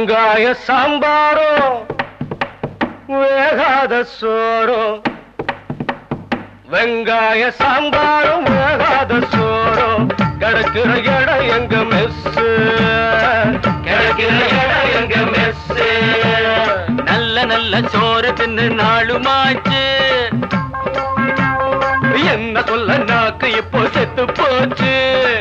வெங்காய சாம்பாரும் வேகாத சோறும் வெங்காய சாம்பாரும் வேகாத சோறும் கிடக்கிற இடம் எங்க மெஸ் கிடக்கிற இடம் எங்க மெஸ் நல்ல நல்ல சோறு தின்னு நாளுமாச்சு என்ன சொல்ல நாக்கு இப்போ செத்து போச்சு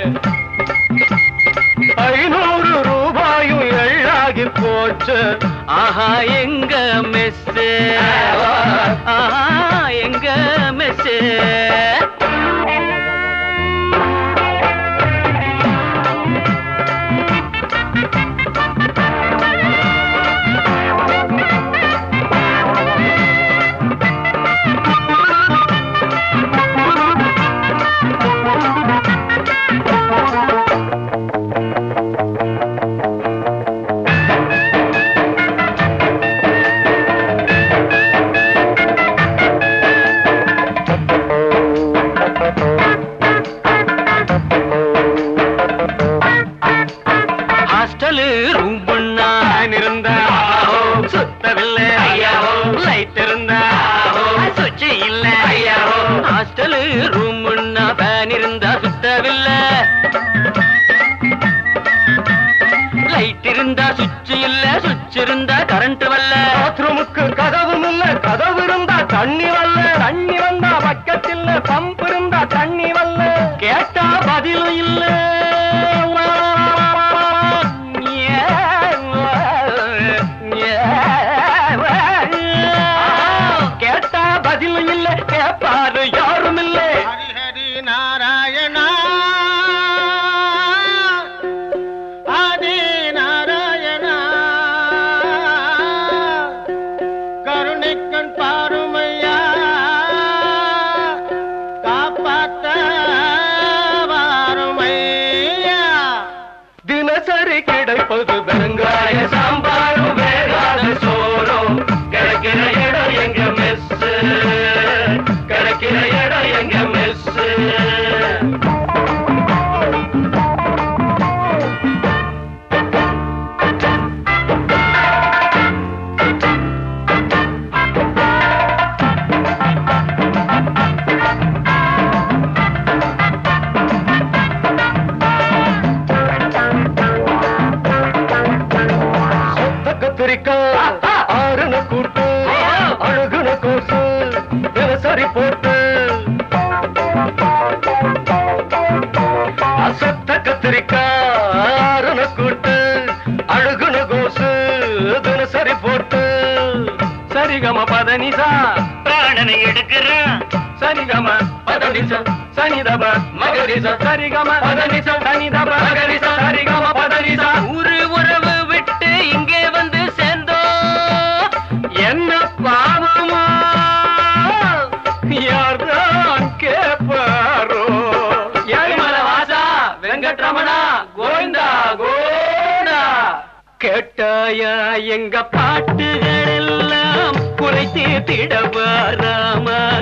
ஐநூறு ரூபாயும் எள்ளாகி போச்சு ஆஹா எங்க மெஸ் ஆஹா எங்க மெஸ் ஹாஸ்டலு ரூம் பண்ணா நான் இருந்த ஆஹோ, சுத்தவில்லை ஐயாவோ லைட் இருந்த ஆஹோ, சுச்சி இல்ல ஐயாவோ ஹாஸ்டலு ரூம் ஃபேன் இருந்தா சுத்தவில்லை லைட் இருந்தா சுவிட்ச் இல்ல சுவிட்ச் இருந்தா கரண்ட் வரல பாத்ரூமுக்கு கதவும் இல்ல கதவு இருந்தா தண்ணி வரல தண்ணி வந்தா பக்கத்தில் பம்ப் இருந்தா தண்ணி வரல கேட்டா பதிலும் இல்ல கேட்டா பதிலும் இல்ல கேப்பாரு யாரும் இல்லை ஹரிஹரி நாராயணா ஆதி நாராயணா கருணைக்கண் பாருமையா காப்பாத்த வாருமையா தினசரி கிடைப்பது வெங்காய சாம்பாரும் வேகாத சோறும் கிடைக்கிற இடம் எங்க மெஸ் கிடைக்கிற இடம் எங்க மெஸ் சொத்த கத்திரிக்காய் ஆறுன கூட்டு அழுகுன கோசு தினசரி போட்டு அசத்த கத்திரிக்காய் ஆறுன கூட்டு அழுகுன கோசு தினசரி போட்டு சரிகம பதனிசா பிராணனை எடுக்கிறான் சரிகம பதனிச சனிதப மகரிச சரிகம பதனிச சனிதப மகரிச சரிகம பதனிச ஊரு உறவு விட்டு இங்கே வந்து சேர்ந்தோம் என்ன பாவமா யார்தான் கேப்பாரோ ஏழுமலை வாசா வெங்கட்ரமணா கோவிந்தா கோவிந்தா கேட்டாயா எங்க பாட்டுகள் எல்லாம் குறை தீர்த்திடவா ராமா